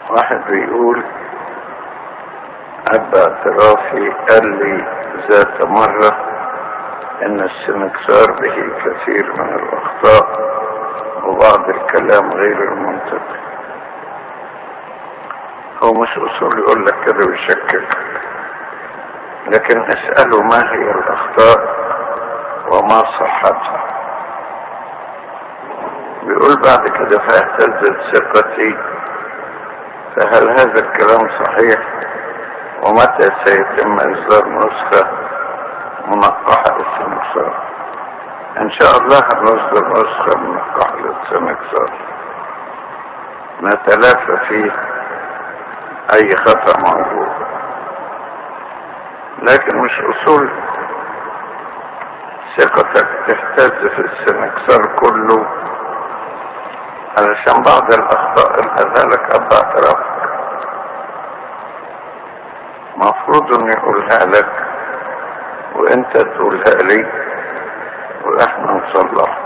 واحد بيقول أب اعترافي قال لي ذات مرة إن السنكسار به كثير من الأخطاء وبعض الكلام غير المنطقي هو مش أصول يقول لك كده ويشكك لكن اسأله ما هي الأخطاء وما صحتها بيقول بعد كده فاهتزت ثقتي فهل هذا الكلام صحيح ومتى سيتم إصدار نسخة منقحة للسنكسار إن شاء الله هنصدر نسخة منقحة للسنكسار نتلافى فيه أي خطأ موجود لكن مش أصول ثقتك تهتز في السنكسار كله علشان بعض الأخطاء اللي قالها لك أب اعترافك مفروض إنه يقولها لك وأنت تقولها لي وإحنا نصلح